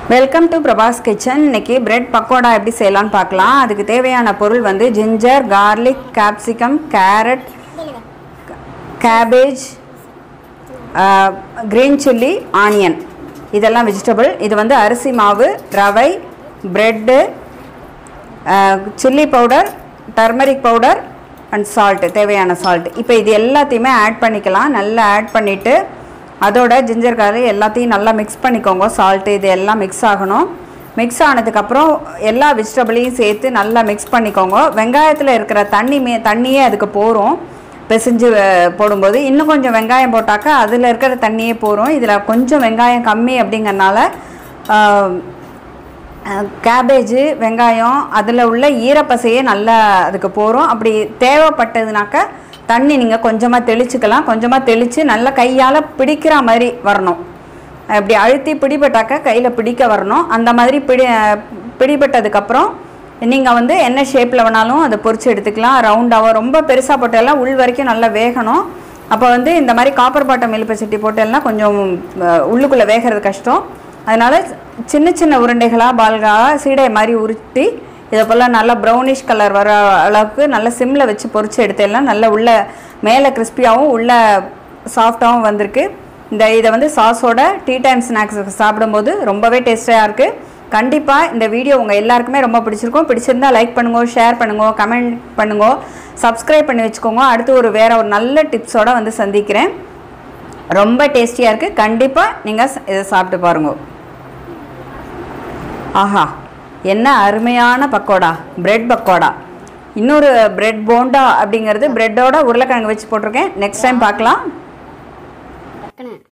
welcome to Prabhas kitchen இன்னைக்கு bread pakoda எப்படி செய்யலாம்னு பார்க்கலாம் அதுக்கு தேவையான பொருள் வந்து ginger garlic capsicum carrot cabbage green chilli onion இதெல்லாம் வெஜிடபிள் இது வந்து அரிசி மாவு ரவை bread chilli powder turmeric powder and salt தேவையான சால்ட் இப்போ இது எல்லாத்தையுமே ஆட் பண்ணிக்கலாம் நல்லா ஆட் பண்ணிவிட்டு அதோட ஜிஞ்சர் கார்லிக் எல்லாத்தையும் நல்லா மிக்ஸ் பண்ணிக்கோங்க சால்ட்டு இது எல்லாம் மிக்ஸ் ஆகணும் மிக்ஸ் ஆனதுக்கப்புறம் எல்லா வெஜிடபிளையும் சேர்த்து நல்லா மிக்ஸ் பண்ணிக்கோங்க வெங்காயத்தில் இருக்கிற தண்ணி மே தண்ணியே அதுக்கு போகிறோம் பிசைஞ்சு அஹ், போடும்போது இன்னும் கொஞ்சம் வெங்காயம் போட்டாக்கா அதில் இருக்கிற தண்ணியே போகிறோம் இதில் கொஞ்சம் வெங்காயம் கம்மி அப்படிங்கறனால ஆஹ், கேபேஜு வெங்காயம் அதில் உள்ள ஈரப்பசையே நல்லா அதுக்கு போகிறோம் அப்படி தேவைப்பட்டதுனாக்கா தண்ணி நீங்கள் கொஞ்சமாக தெளிச்சுக்கலாம் கொஞ்சமாக தெளித்து நல்லா கையால் பிடிக்கிற மாதிரி வரணும் அப்படி அழுத்தி பிடிபட்டாக்கா கையில் பிடிக்க வரணும் அந்த மாதிரி பிடி பிடிபட்டதுக்கப்புறம் நீங்கள் வந்து என்ன ஷேப்பில் வேணாலும் அதை பொரிச்சு எடுத்துக்கலாம் ரவுண்டாகவும் ரொம்ப பெருசாக போட்டெல்லாம் உள் வரைக்கும் நல்லா வேகணும் அப்போ வந்து இந்த மாதிரி காப்பர் பாட்டம் இழுப்பை சட்டி போட்டெல்லாம் கொஞ்சம் அஹ், உள்ளுக்குள்ளே வேகிறது கஷ்டம் அதனால் சின்ன சின்ன உருண்டைகளாக பால்களாக சீடை மாதிரி உருட்டி இதை போல் நல்லா ப்ரௌனிஷ் கலர் வர அளவுக்கு நல்லா சிம்மில் வச்சு பொரிச்சு எடுத்துடலாம் நல்லா உள்ள மேலே கிறிஸ்பியாகவும் உள்ள சாஃப்டாகவும் வந்திருக்கு இந்த இதை வந்து சாஸோட டீ டைம் ஸ்நாக்ஸுக்கு சாப்பிடும்போது ரொம்பவே டேஸ்ட்டாக இருக்குது கண்டிப்பாக இந்த வீடியோ உங்கள் எல்லாருக்குமே ரொம்ப பிடிச்சிருக்கும் பிடிச்சிருந்தா லைக் பண்ணுங்க ஷேர் பண்ணுங்க கமெண்ட் பண்ணுங்க சப்ஸ்கிரைப் பண்ணி வச்சுக்கோங்க அடுத்து ஒரு வேற ஒரு நல்ல டிப்ஸோட வந்து சந்திக்கிறேன் ரொம்ப டேஸ்டியாக இருக்குது கண்டிப்பாக நீங்கள் இதை சாப்பிட்டு பாருங்க ஆஹா என்ன அருமையான பக்கோடா பிரெட் பக்கோடா இன்னொரு பிரெட் போண்டா அப்படிங்கிறது பிரெட்டோட உருளைக்கிழங்கு வச்சு போட்டிருக்கேன் நெக்ஸ்ட் டைம் பார்க்கலாம் டக்குன்னு